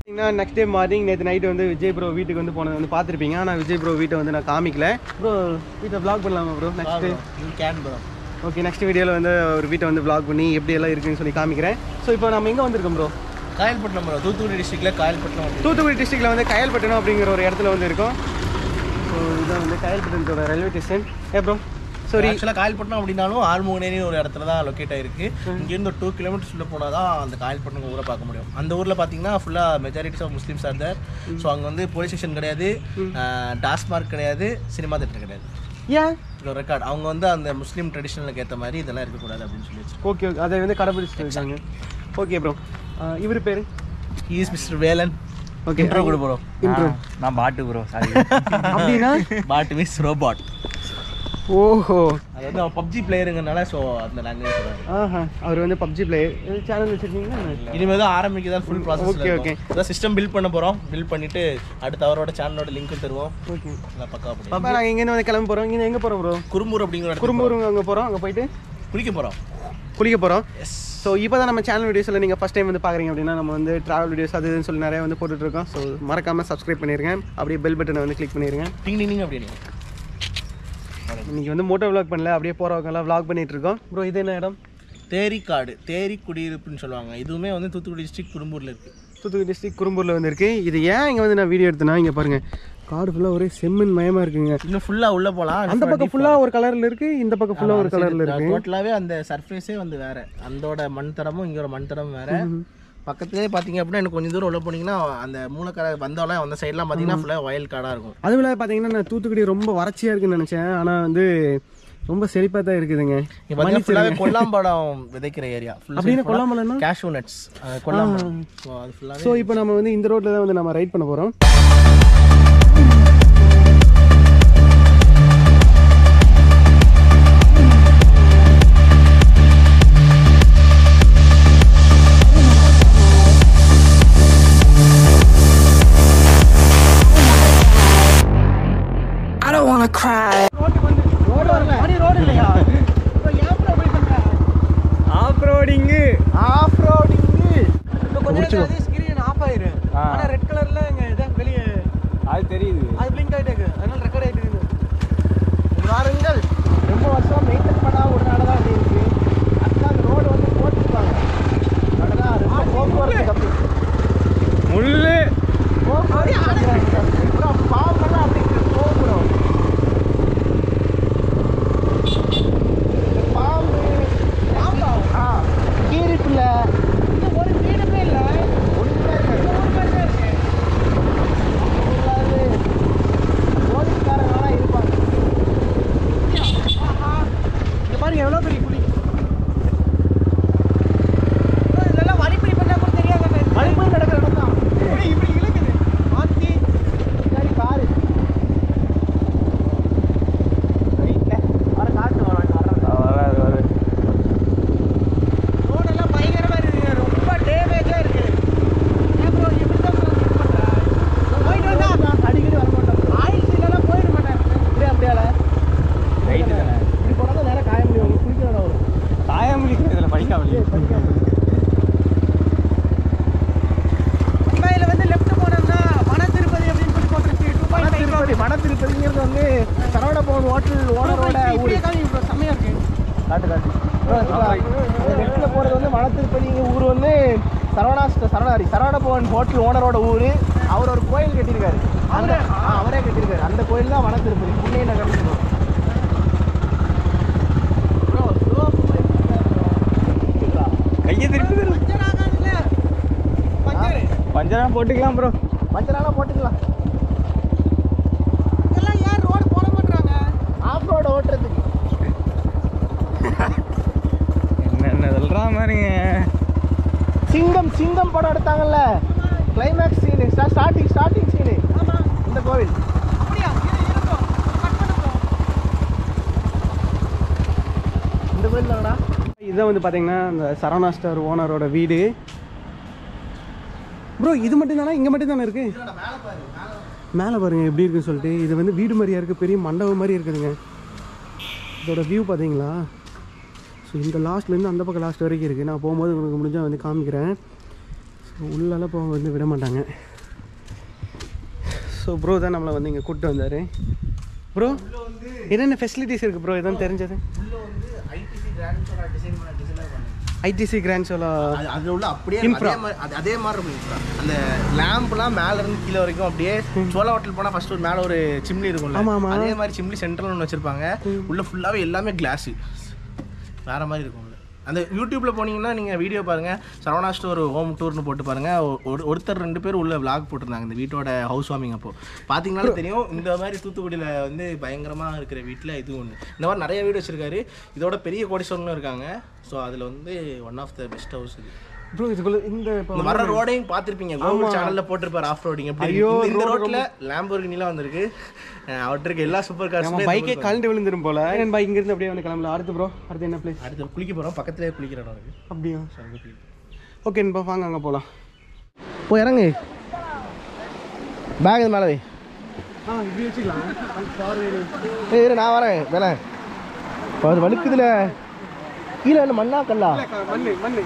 Next day morning நேற்று night வந்து Vijay bro வீட்டுக்கு வந்து போனது வந்து பார்த்துருப்பீங்க ஆனால் விஜய் ப்ரோ வீட்டை வந்து நான் காமிக்கல ப்ரோ வீட்டை வ்ளாக் பண்ணலாமா bro next you can bro okay next வீடியோவில் வந்து ஒரு வீட்டை வந்து வ்ளாக் பண்ணி எப்படி எல்லாம் இருக்குன்னு சொல்லி காமிக்கிறேன் ஸோ இப்போ நம்ம எங்கே வந்திருக்கோம் ப்ரோ காயல்பட்டினம் ப்ரோ தூத்துக்குடி டிஸ்ட்ரிக்ட்ல காயல்பட்டினம் வந்து தூத்துக்குடி டிஸ்ட்ரிக்டில் வந்து கயல்பட்டினம் அப்படிங்கிற ஒரு இடத்துல வந்து இருக்கோம் ஸோ இதுதான் வந்து கயல்பட்டினத்தோட ரயில்வே ஸ்டேஷன் ஏ ப்ரோ சாரி ஆக்சுவலாக காயல்பட்டினம் அப்படின்னாலும் ஆழ்முகனேரின்னு ஒரு இடத்துல தான் லொக்கேட் ஆயிருக்கு இங்கேருந்து ஒரு டூ கிலோமீட்டர்ஸ் உள்ள போனால் தான் அந்த காயல்பட்டினம் ஊரை பார்க்க முடியும் அந்த ஊரில் பார்த்தீங்கன்னா ஃபுல்லாக majorities of Muslims are there so அங்கே வந்து போலீஸ் ஸ்டேஷன் கிடையாது டாஸ்மார்க் கிடையாது சினிமா தேட்டர் கிடையாது ஏன் இது ரெக்கார்ட் அவங்க வந்து அந்த முஸ்லீம் ட்ரெடிஷனலுக்கு ஏற்ற மாதிரி இதெல்லாம் இருக்கக்கூடாது அப்படின்னு சொல்லி வச்சு ஓகே ஓகே அதை வந்து கடைபிடிச்சிட்டு இருக்காங்க ஓகே ப்ரோ இவர் பேர் is mister Velan okay intro கொடு ப்ரோ இன்ட்ரோ நான் பாட்டு ப்ரோ சாரி அப்படின்னா பாட் மீன்ஸ் ரோபாட் ஓஹோ அது வந்து அவன் பப்ஜி பிளேயருங்கனால ஸோ அந்த லாங்குவேஜ் சொல்கிறாங்க ஆஹா அவர் வந்து பப்ஜி பிளேயர் சேனல் வச்சிருக்கீங்களா இனிமேல் தான் ஆரம்பிக்க தான் ஃபுல் ப்ராசஸ் Okay, okay. அதான் சிஸ்டம் பில்ட் பண்ண போகிறோம் பில்ட் பண்ணிட்டு அடுத்து அவரோட சேனலோட லிங்க்கும் தருவோம் ஓகே நல்லா பக்கா அப்படி பாப்பா நாங்கள் இங்கேருந்து வந்து கிளம்ப போகிறோம் இங்கே எங்கே போகிறோம் ப்ரோ குறும்பூர் அப்படிங்கிற இடத்துக்கு குறும்பூர் அங்கே போகிறோம் அங்கே போயிட்டு குளிக்க போகிறோம் குளிக்க போகிறோம் எஸ் ஸோ இப்போ தான் நம்ம சேனல் வீடியோஸில் நீங்கள் ஃபஸ்ட் டைம் வந்து பார்க்குறீங்க அப்படின்னா நம்ம வந்து ட்ராவல் வீடியோஸ் அது இதுன்னு சொல்லி நிறைய வந்து போட்டுட்ருக்கோம் ஸோ மறக்காமல் சப்ஸ்கிரைப் பண்ணிருங்க அப்படியே பெல் பட்டனை வந்து கிளிக் பண்ணிருங்க டிங் டிங் டிங் அப்படின்னு இன்னைக்கு வந்து மோட்டோ vlog பண்ணல அப்படியே போகிறவங்கெல்லாம் vlog பண்ணிட்டு இருக்கோம் ப்ரோ இது என்ன இடம் தேரிக்காடு தேரி குடியிருப்புன்னு சொல்லுவாங்க இதுவுமே வந்து தூத்துக்குடி டிஸ்ட்ரிக்ட் குறும்பூரில் இருக்குது தூத்துக்குடி டிஸ்ட்ரிக் குறும்பூரில் வந்து இருக்கு இது ஏன் இங்கே வந்து நான் வீடியோ எடுத்தேன்னா இங்கே பாருங்க காடு ஃபுல்லாக ஒரே செம்மண் மயமாக இருக்குங்க இன்னும் ஃபுல்லாக உள்ளே போகலாம் அந்த பக்கம் ஃபுல்லாக ஒரு கலரில் இருக்கு இந்த பக்கம் ஃபுல்லாக ஒரு கலரில் இருக்கு டோட்டலாகவே அந்த சர்ஃபேஸே வந்து வேற அந்தோட மண் தடமும் இங்கோட மண் தடம் வேற பக்கத்துலேயே பார்த்தீங்க அப்படின்னா எனக்கு கொஞ்சம் தூரம் உள்ள போனீங்கன்னா அந்த மூலக்கரை வந்தோம்ல அந்த சைட்லாம் பார்த்தீங்கன்னா ஃபுல்லாக வயல் காடாக இருக்கும் அதுவில் பார்த்தீங்கன்னா நான் தூத்துக்குடி ரொம்ப வறட்சியாக இருக்குன்னு நினச்சேன் ஆனால் வந்து ரொம்ப செழிப்பாக தான் இருக்குதுங்க இங்க பார்த்தீங்கன்னா ஃபுல்லாகவே கொல்லாம்பழம் விதைக்கிற ஏரியா அப்படின்னு கொல்லாமலன்னா கேஷ்யூ நட்ஸ் கொல்லாம்பழம் ஸோ அது ஃபுல்லாகவே ஸோ இப்போ நம்ம வந்து இந்த ரோட்டில் தான் வந்து நம்ம ரைட் பண்ண போகிறோம் I don't wanna cry. Off ரோடிங்கு ஆஃப் ரோடிங்கு கொஞ்ச நேரம் ஸ்கிரீன் ஆஃப் ஆயிரும் ஆ. ஆனால் ரெட் கலரில் இங்கே இதான் வெளியே அது தெரியுது அது பிளிங்க் ஆகிட்டே இருக்கு அதனால ரெக்கார்ட் ஆகிட்டு இருக்கு வாருங்கள் ரொம்ப வருஷம் மெயின்டைன் பண்ணாத ஒரு நாள் தான் அப்படி இருக்கு அதுதான் அந்த ரோடு வந்து போட்டுருப்பாங்க அதெல்லாம் ரொம்ப போக்குவரத்து கம்மி முள்ளு போக்குவரத்து கம்மியா இருக்கு. அப்புறம் பாம்பெல்லாம் அப்படி போகணும் பாம்பு ஆ கீரி பிள்ளை ஒரு வீடுமே இல்லை ஒன்றுமே இருக்கு போலீஸ்காரங்களாம் இருப்பாங்க இங்க பாருங்க எவ்வளோ பெரிய குழி இதெல்லாம் வழிப்பறி பண்ணா கூட தெரியாது வழிப்பறி நடக்கிற இடம் தான் இப்படி இப்படி இழுக்குது மாற்றி சரி பாரு ரைட்ல வர காட்டு வர வர வராது வராது ரோடெல்லாம் பயங்கரமாக இருக்குங்க ரொம்ப டேமேஜாக இருக்கு ஏன் ப்ரோ எப்படி தான் போயிட்டு வந்தா அடிக்கடி வர மாட்டோம் ஆயில் சீலெல்லாம் போயிட மாட்டேன் இப்படியே அப்படியால ரைட்டு தானே இப்படி போனா தான் நேரம் காய முடியும் உங்களுக்கு குளிக்கிற இடம் வரும் தாயமொழி இதில் படிக்காமலே மும்பையில் வந்து லெஃப்ட் போனோம்னா வன திருப்பதி அப்படின்னு சொல்லி போட்டுருச்சு டூ வன திருப்பதி வன திருப்பதிங்கிறது வந்து சரவண பவன் ஹோட்டல் ஓனரோட ஊர் பாயிண்ட் செம்மையாக இருக்கு காட்டு காட்டு நெட்டில் போகிறது வந்து வன திருப்பதிங்க ஊர் வந்து சரவணா சரவணாரி சரவண பவன் ஹோட்டல் ஓனரோட ஊர் அவர் ஒரு கோயில் கட்டியிருக்காரு அந்த ஆ, அவரே கட்டியிருக்காரு அந்த கோயில் தான் வன திருப்பதி புண்ணிய நகர்னு சொல்லுவாங்க ப்ரோ கையை திருப்பி பஞ்சர் ஆகாதுல்ல பஞ்சர் பஞ்சரா போட்டுக்கலாம் ப்ரோ மஞ்சளாலாம் போட்டுக்கலாம் இதெல்லாம் ஏன் ரோடு போட மாட்டாங்க ஆஃப் ரோடு ஓட்டுறதுக்கு என்னென்ன சொல்கிறா மாதிரிங்க சிங்கம் சிங்கம் படம் எடுத்தாங்கல்ல climax scene starting starting scene ஆமாம் இந்த கோவில் அப்படியா இது இருக்கும் கட் பண்ணுறோம் இந்த கோவில் தானடா இதுதான் வந்து பார்த்தீங்கன்னா இந்த சரவணா ஸ்டார் ஓனரோட வீடு ப்ரோ இது மட்டும் தானே இங்கே மட்டும் தானே இருக்கு மேலே பாருங்க எப்படி இருக்குன்னு சொல்லிட்டு இது வந்து வீடு மாதிரியா இருக்குது பெரிய மண்டபம் மாதிரி இருக்குதுங்க இதோட வியூ பார்த்தீங்களா ஸோ இந்த லாஸ்ட்லேருந்து அந்த பக்கம் லாஸ்ட் வரைக்கும் இருக்குது நான் போகும்போது உங்களுக்கு முடிஞ்சால் வந்து காமிக்கிறேன் ஸோ உள்ளெல்லாம் போக வந்து விட மாட்டாங்க ஸோ ப்ரோ தான் நம்மளை வந்து இங்கே கூப்பிட்டு வந்தார் ப்ரோ என்னென்ன ஃபெசிலிட்டிஸ் இருக்குது ப்ரோ எதுவும் தெரிஞ்சது உள்ள வந்து ஐடிசி கிராண்ட் சோலா டிசைன் பண்ண டிசைனாக பண்ணி ஐடிசி கிராண்ட் சோலா அது அதில் உள்ள அப்படியே Infra. அதே மாதிரி அது அதே மாதிரி இருக்கும் infra. அந்த லேம்ப்லாம் மேல இருந்து கீழே வரைக்கும் அப்படியே சோலா ஹோட்டல் போனால் ஃபர்ஸ்ட் ஒரு மேலே ஒரு சிம்னி இருக்கும்ல ஆமா, ஆமா. அதே மாதிரி சிம்னி சென்ட்ரல் ஒன்று வச்சிருப்பாங்க உள்ள ஃபுல்லாகவே எல்லாமே கிளாஸு வேற மாதிரி இருக்கும் உள்ள. அந்த யூடியூப்ல போனீங்கன்னா நீங்க வீடியோ பாருங்க சரவணா ஸ்டோர் ஹோம் டூர்னு போட்டு பாருங்க ஒரு ஒருத்தர் ரெண்டு பேர் உள்ள vlog போட்டிருந்தாங்க இந்த வீட்டோட ஹவுஸ் வார்மிங் அப்போ பாத்தீங்கன்னாலும் தெரியும் இந்த மாதிரி தூத்துக்குடியில வந்து பயங்கரமா இருக்கிற வீட்டில் இது ஒன்று இந்த மாதிரி நிறைய வீடு வச்சிருக்காரு இதோட பெரிய கோடீஸ்வரனும் இருக்காங்க ஸோ அதுல வந்து one of the best house இது ப்ரோ இதுக்குள்ள இந்த இப்போ இந்த வர ரோடையும் பார்த்துருப்பீங்க கோகுல் சேனல்ல போட்டிருப்பாரு ஆஃப் ரோடிங் எப்படி ஐயோ, இருக்கு. இந்த road ரோட்ல லேம்போர்கினிலாம் வந்திருக்கு அஹ் அவர்ட்ட இருக்க எல்லா சூப்பர் நம்ம கார்ஸுமே பைக்கே கலண்டு விழுந்துரும் போல என் பைக் இங்கிருந்து அப்படியே வந்து கிளம்பல அடுத்து ப்ரோ அடுத்து என்ன பிளேஸ் அடுத்து குளிக்க போறோம் பக்கத்துலயே குளிக்கிற இடம் இருக்கு அப்படியா So, அங்க குளிக்கலாம். ஓகே இப்போ வாங்க அங்கே போகலாம் போய் இறங்கு பேக் இது மேலே வை ஆ இப்படி வச்சுக்கலாம் ஏய் இரு நான் வரேன் வேலை இப்போ அது வழுக்குதுல கீழே என்ன மண்ணா கல்லா மண்ணு மண்ணு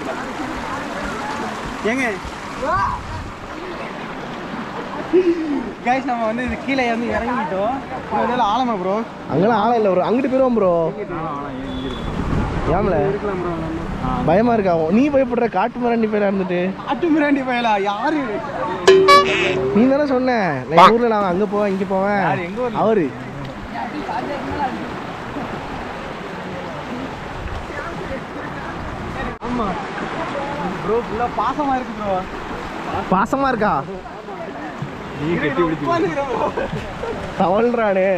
ஏங்க கைஸ் நம்ம வந்து இது கீழே வந்து இறங்கிட்டோம் இது வந்து ஆழமா ப்ரோ அங்கெல்லாம் ஆளம் இல்லை ப்ரோ அங்கிட்டு போயிடுவோம் ப்ரோ ஏம்ல இருக்கலாம் ப்ரோ பயமா இருக்கா நீ பயப்படுற காட்டு மரம் நீ போயிடா இருந்துட்டு அட்டு மிராண்டி பயலா யாரு நீ தானே சொன்ன நான் எங்க ஊர்ல நான் அங்க போவேன் இங்க போவேன் அவரு ஆமா ப்ரோ ஃபுல்லா பாசமா இருக்கு ப்ரோ பாசமா இருக்கா நீ கட்டி பிடிச்சி தவழ்றானே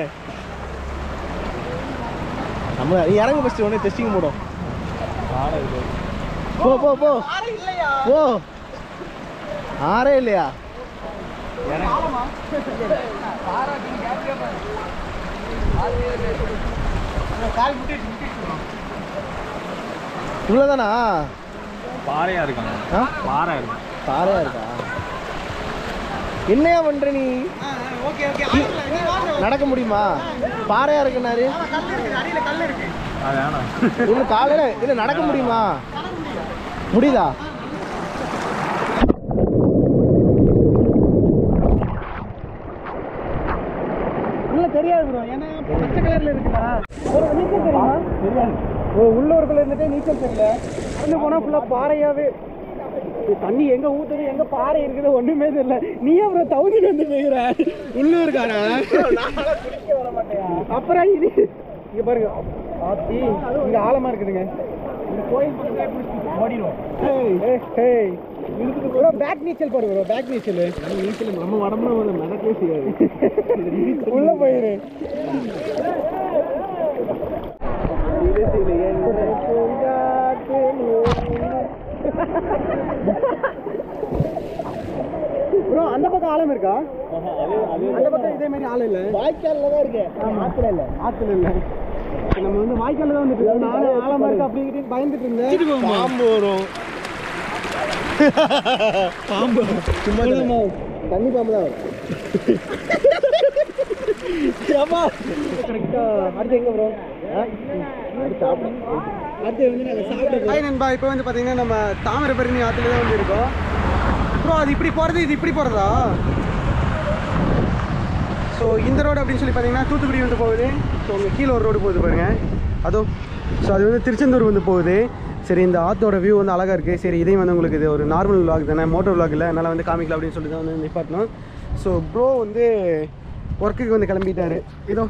நம்ம நீ இறங்கு ஃபஸ்ட்டு உடனே டெஸ்டிங் போடும் போ போ போ போ ஆறே இல்லையா இவ்வளோதானா பாறையா இருக்காங்க ஆ பாறை இருக்கும் தாரையா இருக்கா என்னையா பண்ற நீ ஓகே ஓகே நடக்க முடியுமா பாறையா இருக்குன்னாரு கல் இருக்கு அடியில கல் இருக்கு அது வேணாம் இல்ல காலையில இல்ல நடக்க முடியுமா முடியுதா உள்ள தெரியாது ப்ரோ ஏன்னா பச்சை கலர்ல இருக்குதா ஒரு நீச்சல் தெரியுமா தெரியாது ஓ உள்ள ஒரு கலர் இருந்துட்டு நீச்சல் தெரியல வந்து போனா ஃபுல்லா பாறையாவே இது தண்ணி எங்க ஊத்துது எங்க பாறை இருக்குது ஒண்ணுமே தெரியல நீயே ப்ரோ தவுதிட்டு வந்து போயிற உள்ள இருக்கானா அப்புறம் இது இங்க பாருங்க ஆத்தி இங்க ஆழமா இருக்குதுங்க இந்த கோயில் பக்கத்துல ஓடிடும் ஹேய் ப்ரோ பேக் நீச்சல் போடு ப்ரோ பேக் நீச்சல் நம்ம நீச்சல் நம்ம உடம்புல ஒரு நடக்கவே செய்யாது உள்ள போயிரு ப்ரோ அந்த பக்கம் ஆழம் இருக்கா அந்த பக்கம் இதே மாதிரி ஆழம் இல்ல வாய்க்கால்ல தான் இருக்கு ஆத்துல இல்ல ஆத்துல இல்ல நம்ம வந்து வாய்க்கால்ல தான் வந்துட்டு இருக்கோம். நானும் ஆழமா இருக்கு அப்படிங்கிட்டு பயந்துட்டு இருந்தேன் பாம்பு வரும் பாம்பு சும்மா தண்ணி பாம்பு தான் வரும் கரெக்டா அடுத்து எங்க ப்ரோ அடுத்து வந்து நாங்கள் சாப்பிட ஹாய் நண்பா இப்போ வந்து பார்த்தீங்கன்னா நம்ம தாமிரபரணி ஆற்றுல தான் வந்து இருக்கோம் ப்ரோ அது இப்படி போகிறது இது இப்படி போகிறதா ஸோ இந்த ரோடு அப்படின்னு சொல்லி பார்த்தீங்கன்னா தூத்துக்குடி வந்து போகுது ஸோ உங்க கீழே ஒரு ரோடு போகுது பாருங்க அதோ ஸோ அது வந்து திருச்செந்தூர் வந்து போகுது சரி இந்த ஆத்தோட வியூ வந்து அழகாக இருக்குது சரி இதையும் வந்து உங்களுக்கு இது ஒரு நார்மல் vlog தானே மோட்டோ vlog இல்லை அதனால் வந்து காமிக்கலாம் அப்படின்னு சொல்லி தான் வந்து நிப்பாட்டணும் ஸோ ப்ரோ வந்து ஒர்க்குக்கு வந்து கிளம்பிட்டாரு இதோ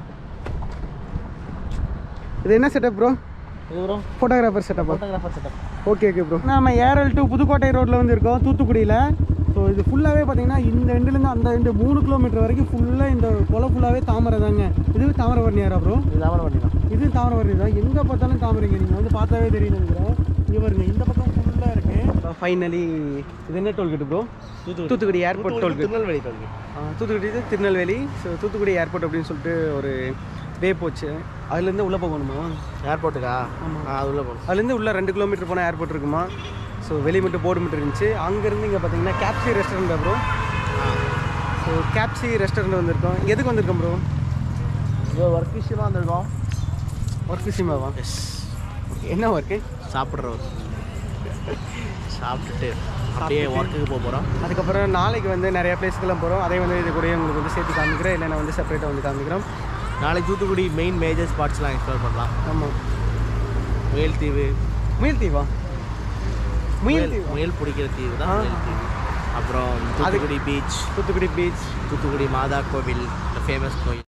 இது என்ன செட்டப் ப்ரோ இது வரும் ஃபோட்டோகிராஃபர் செட்டப்பா photographer setup okay okay bro நம்ம ஏரல் டு புதுக்கோட்டை ரோட்டில் வந்து இருக்கோம் தூத்துக்குடியில் ஸோ இது ஃபுல்லாகவே பார்த்தீங்கன்னா இந்த எண்டுலேருந்து அந்த எண்டு மூணு கிலோமீட்டர் வரைக்கும் ஃபுல்லாக இந்த கொலை ஃபுல்லாகவே தாமரை தாங்க இது தாமிரபரணியாரா ப்ரோ இது தாமரை பண்ணி தான் இது தாமிரபரணி தான் எங்கே பார்த்தாலும் தாமரைங்க நீங்கள் வந்து பார்த்தாவே தெரியும் நினைக்கிறேன் இங்கே பாருங்க இந்த பக்கம் ஃபுல்லாக இருக்கு ஃபைனலி இது என்ன tollgate bro Thoothukudi airport tollgate Tirunelveli tollgate Thoothukudi இது திருநெல்வேலி ஸோ தூத்துக்குடி ஏர்போர்ட் அப்படின்னு சொல்லிட்டு ஒரு வே போச்சு அதுலேருந்து உள்ளே போகணுமா ஏர்போர்ட்டுக்கா ஆ அது உள்ள போகணும் அதுலேருந்து உள்ள ரெண்டு கிலோமீட்டர் போனால் ஏர்போர்ட் இருக்குமா ஸோ வெளி மட்டும் போர்டு மட்டும் இருந்துச்சு அங்கேருந்து இங்கே பார்த்தீங்கன்னா KFC restaurant bro so KFC restaurant வந்திருக்கோம் எதுக்கு வந்திருக்கோம் ப்ரோ இது ஒர்க் விஷயமா வந்திருக்கோம் ஒர்க் விஷயமாவா எஸ் என்ன ஒர்க்கு சாப்பிட்ற ஒர்க் சாப்பிட்டுட்டு அப்படியே ஒர்க்குக்கு போக போகிறோம் அதுக்கப்புறம் நாளைக்கு வந்து நிறைய பிளேஸ்க்கெல்லாம் போகிறோம் அதே வந்து இது கூட உங்களுக்கு வந்து சேர்த்து காமிக்கிறேன் இல்லை நான் வந்து செப்பரேட்டாக வந்து காமிக்கிறோம் நாளைக்கு தூத்துக்குடி மெயின் மேஜர் ஸ்பாட்ஸ்லாம் எக்ஸ்ப்ளோர் பண்ணலாம் ஆமாம் முயல் தீவு முயல் தீவா முயல் முயல் தீவா முயல் பிடிக்கிற தீவு தான் ஆ. முயல் தீவு அப்புறம் தூத்துக்குடி பீச் தூத்துக்குடி பீச் தூத்துக்குடி மாதா கோவில் ஃபேமஸ் கோயில்